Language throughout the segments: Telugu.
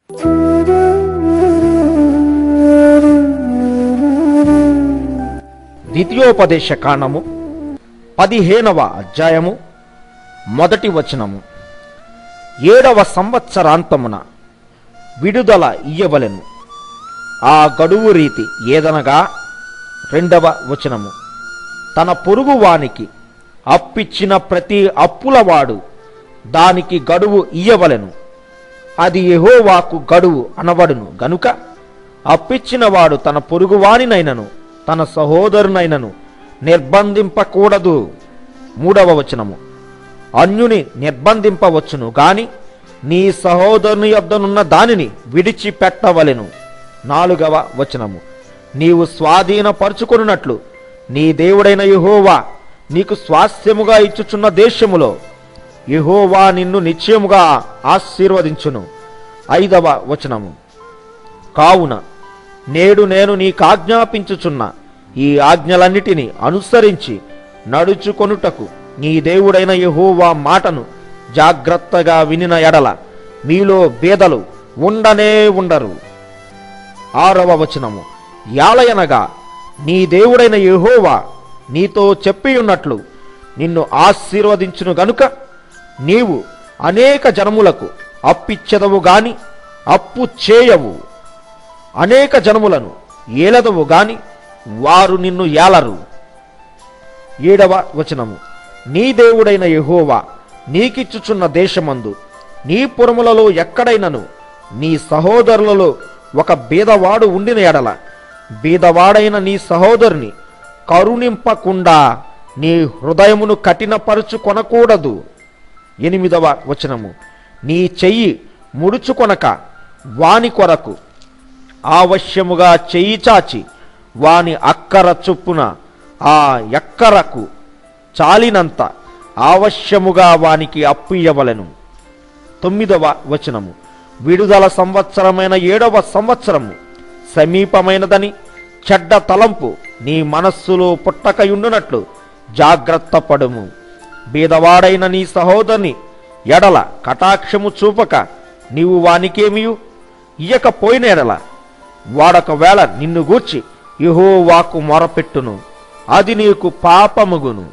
ద్వితీయోపదేశ కాండము పదిహేనవ అధ్యాయము మొదటి వచనము ఏడవ సంవత్సరాంతమున విడుదల ఇయ్యవలెను ఆ గడువు రీతి ఏదనగా రెండవ వచనము తన పొరుగువానికి అప్పిచ్చిన ప్రతి అప్పులవాడు దానికి గడువు ఇయ్యవలెను అది యెహోవాకు గడువు అనబడును గనుక అప్పిచ్చినవాడు తన పొరుగువానినైనను తన సహోదరునైనను నిర్బంధింపకూడదు మూడవ వచనము అన్యుని నిర్బంధింపవచ్చును గాని నీ సహోదరుని యొద్దనున్న దానిని విడిచిపెట్టవలెను నాలుగవ వచనము నీవు స్వాధీనపరుచుకొనున్నట్లు నీ దేవుడైన యెహోవా నీకు స్వాస్థ్యముగా ఇచ్చుచున్న దేశములో యెహోవా నిన్ను నిశ్చయముగా ఆశీర్వదించును ఐదవ వచనము కావున నేడు నేను నీకాజ్ఞాపించుచున్న ఈ ఆజ్ఞలన్నిటినీ అనుసరించి నడుచుకొనుటకు నీ దేవుడైన యెహోవా మాటను జాగ్రత్తగా వినిన ఎడల మీలో బేదలు ఉండనే ఉండరు ఆరవ వచనము యాలయనగా నీ దేవుడైన యెహోవా నీతో చెప్పియున్నట్లు నిన్ను ఆశీర్వదించును గనుక నీవు అనేక జనములకు అప్పిచ్చెదవు గాని అప్పు చేయవు అనేక జనములను ఏలదవు గాని వారు నిన్ను ఏలరు ఏడవ వచనము నీ దేవుడైన యెహోవా నీకిచ్చుచున్న దేశమందు నీ పురములలో ఎక్కడైనను నీ సహోదరులలో ఒక బీదవాడు ఉండిన ఎడల బీదవాడైన నీ సహోదరుని కరుణింపకుండా నీ హృదయమును కఠినపరుచుకొనకూడదు ఎనిమిదవ వచనము నీ చెయ్యి ముడుచుకొనక వాని కొరకు ఆవశ్యముగా చెయ్యి చాచి వాని అక్కర చొప్పున ఆ ఎక్కరకు చాలినంత ఆవశ్యముగా వానికి అప్పు ఇయ్యవలెను తొమ్మిదవ వచనము విడుదల సంవత్సరమైన ఏడవ సంవత్సరము సమీపమైనదని చెడ్డ తలంపు నీ మనస్సులో పుట్టకయుండునట్లు జాగ్రత్త పడుము బీదవాడైన నీ సహోదరుని ఎడల కటాక్షము చూపక నీవు వానికేమియు ఇయ్యకపోయిన ఎడల వాడొకవేళ నిన్ను గూర్చి యెహోవాకు మొరపెట్టును అది నీకు పాపముగును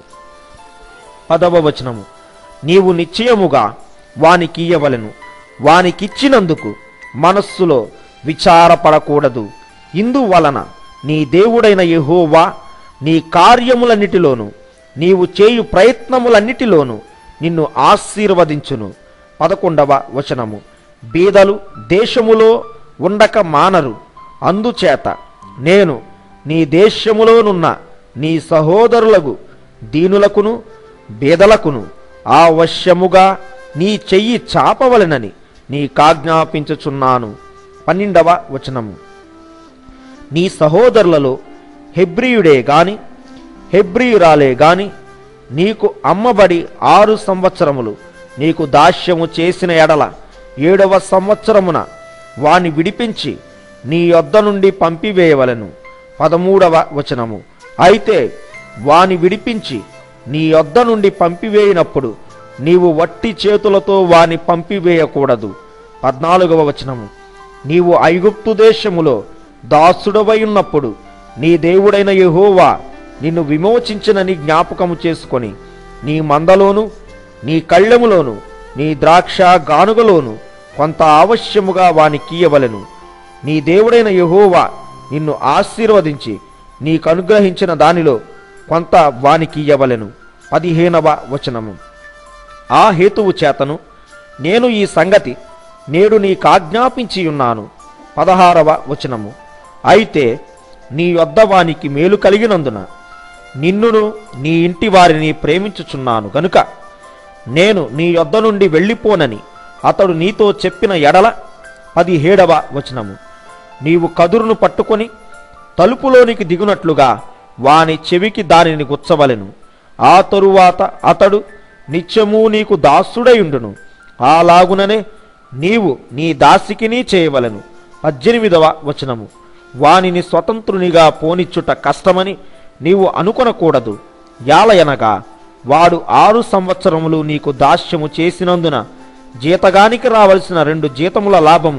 పదవ వచనము నీవు నిశ్చయముగా వానికియ్యవలెను వానికిచ్చినందుకు మనస్సులో విచారపడకూడదు ఇందువలన నీ దేవుడైన యెహోవా నీ కార్యములన్నిటిలోను నీవు చేయు ప్రయత్నములన్నిటిలోను నిన్ను ఆశీర్వదించును పదకొండవ వచనము బీదలు దేశములో ఉండక మానరు అందుచేత నేను నీ దేశములోనున్న నీ సహోదరులకు దీనులకును బీదలకును ఆవశ్యముగా నీ చెయ్యి చాపవలెనని నీకాజ్ఞాపించుచున్నాను పన్నెండవ వచనము నీ సహోదరులలో హెబ్రియుడే గాని హెబ్రియురాలే గాని నీకు అమ్మబడి ఆరు సంవత్సరములు నీకు దాస్యము చేసిన ఎడల ఏడవ సంవత్సరమున వాని విడిపించి నీ యొద్ద నుండి పంపివేయవలెను పదమూడవ వచనము అయితే వాని విడిపించి నీ యొద్ద నుండి పంపివేయినప్పుడు నీవు వట్టి చేతులతో వాని పంపివేయకూడదు పద్నాలుగవ వచనము నీవు ఐగుప్తు దేశములో దాసుడవై ఉన్నప్పుడు నీ దేవుడైన యెహోవా నిన్ను విమోచించినని జ్ఞాపకము చేసుకొని నీ మందలోను నీ కళ్ళెములోను నీ ద్రాక్ష గానుగలోను కొంత ఆవశ్యముగా వానికియ్యవలెను నీ దేవుడైన యెహోవా నిన్ను ఆశీర్వదించి నీకు అనుగ్రహించిన దానిలో కొంత వానికియ్యవలెను పదిహేనవ వచనము ఆ హేతువు చేతను నేను ఈ సంగతి నేడు నీకాజ్ఞాపించి ఉన్నాను పదహారవ వచనము అయితే నీ యొద్ద వానికి మేలు కలిగినందున నిన్నును నీ ఇంటి వారిని ప్రేమించుచున్నాను గనుక నేను నీ యొద్ద నుండి వెళ్ళిపోనని అతడు నీతో చెప్పిన ఎడల పదిహేడవ వచనము నీవు కదురును పట్టుకొని తలుపులోనికి దిగునట్లుగా వాని చెవికి దానిని గుచ్చవలెను ఆ తరువాత అతడు నిత్యము నీకు దాసుడైయుండును అలాగుననే నీవు నీ దాసికినీ చేయవలెను పద్దెనిమిదవ వచనము వానిని స్వతంత్రునిగా పోనిచ్చుట కష్టమని నీవు అనుకొనకూడదు యాలయనగా వాడు ఆరు సంవత్సరములు నీకు దాస్యము చేసినందున జీతగానికి రావలసిన రెండు జీతముల లాభము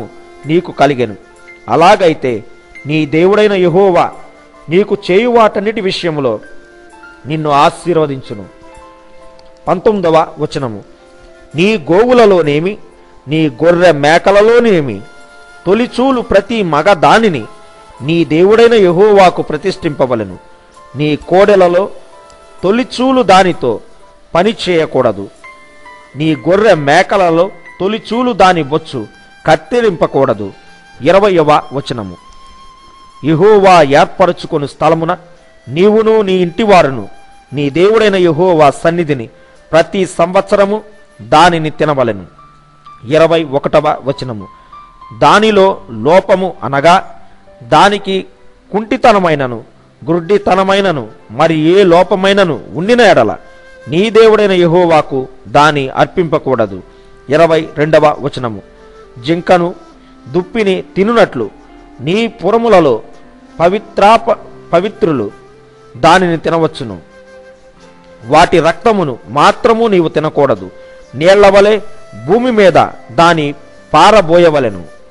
నీకు కలిగెను అలాగైతే నీ దేవుడైన యెహోవా నీకు చేయు వాటన్నిటి విషయంలో నిన్ను ఆశీర్వదించును పంతొమ్మిదవ వచనము నీ గోవులలోనేమి నీ గొర్రె మేకలలోనేమి తొలిచూలు ప్రతి మగ దానిని నీ దేవుడైన యెహోవాకు ప్రతిష్ఠింపవలెను నీ కోడెలలో తొలిచూలు దానితో పని చేయకూడదు నీ గొర్రె మేకలలో తొలిచూలు దాని బొచ్చు కత్తిరింపకూడదు ఇరవయవ వచనము యెహోవా ఏర్పరచుకొని స్థలమున నీవును నీ ఇంటివారును నీ దేవుడైన యెహోవా సన్నిధిని ప్రతి సంవత్సరము దానిని తినవలెను ఇరవై ఒకటవ వచనము దానిలో లోపము అనగా దానికి కుంటితనమైనను గుడ్డితనమైనను మరి ఏ లోపమైనను ఉండిన ఎడల నీ దేవుడైన యెహోవాకు దాని అర్పింపకూడదు ఇరవై రెండవ వచనము జింకను దుప్పిని తినునట్లు నీ పురములలో పవిత్రాప పవిత్రులు దానిని తినవచ్చును వాటి రక్తమును మాత్రము నీవు తినకూడదు నీళ్ల వలె భూమి మీద దాని పారబోయవలెను